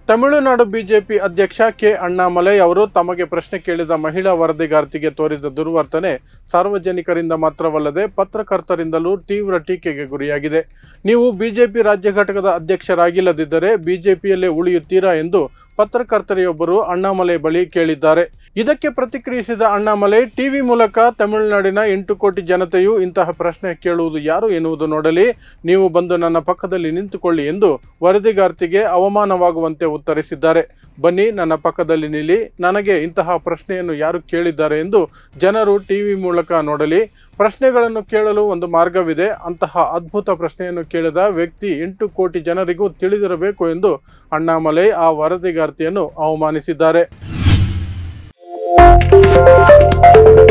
Tamil Nadu BJP ಅಧ್ಯಕ್ಷ K Annamalai ಅವರು ತಮಗೆ ಪ್ರಶ್ನೆ ಕೇಳಿದ ಮಹಿಳಾ ವರದಿಗಾರ್ತಿಗೆ ತೋರಿದ ದುರ್ವರ್ತನೆ ಸಾರ್ವಜನಿಕರಿಂದ ಮಾತ್ರವಲ್ಲದೆ ಪತ್ರಕರ್ತರಿಂದಲೂ ತೀವ್ರ ಟೀಕೆಗೆ ಗುರಿಯಾಗಿದೆ ನೀವು ಬಿಜೆಪಿ ರಾಜ್ಯ ಘಟಕದ ಅಧ್ಯಕ್ಷರಾಗಿಲ್ಲದಿದ್ದರೆ ಬಿಜೆಪಿಯಲ್ಲೇ ಉಳಿಯುತ್ತೀರಾ ಎಂದು ಪತ್ರಕರ್ತರೆಯೊಬ್ಬರು ಅಣ್ಣಾಮಲೈ ಬಳಿ ಕೇಳಿದ್ದಾರೆ ಇದಕ್ಕೆ ಪ್ರತಿಕ್ರಿಯಿಸಿದ ಅಣ್ಣಾಮಲೈ ಟಿವಿ ಮೂಲಕ ತಮಿಳುನಾಡಿನ ಎಂಟು ಕೋಟಿ ಜನತೆಯು ಇಂತಹ ಪ್ರಶ್ನೆ ಕೇಳುವುದು ಯಾರು ಎನ್ನುವುದು ನೋಡಲಿ ನೀವು ಬಂದು ನನ್ನ ಪಕ್ಕದಲ್ಲಿ ನಿಂತುಕೊಳ್ಳಿ ಎಂದು ವರದಿಗಾರ್ತಿಗೆ ಅವಮಾನವಾಗುವಂತೆ ಉತ್ತರಿಸಿದ್ದಾರೆ ಬನ್ನಿ ನನ್ನ ಪಕ್ಕದಲ್ಲಿ ನಿಲ್ಲಿ ನನಗೆ ಇಂತಹ ಪ್ರಶ್ನೆಯನ್ನು ಯಾರು ಕೇಳಿದ್ದಾರೆ ಎಂದು ಜನರು ಟಿವಿ ಮೂಲಕ ನೋಡಲಿ ಪ್ರಶ್ನೆಗಳನ್ನು ಕೇಳಲು ಒಂದು ಮಾರ್ಗವಿದೆ ಅಂತಹ ಅದ್ಭುತ ಪ್ರಶ್ನೆಯನ್ನು ಕೇಳಿದ ವ್ಯಕ್ತಿ ಎಂಟು ಕೋಟಿ ಜನರಿಗೂ ತಿಳಿದಿರಬೇಕು ಎಂದು ಅಣ್ಣಾಮಲೈ ಆ ವರದಿಗಾರ್ತಿಯನ್ನು ಅವಮಾನಿಸಿದ್ದಾರೆ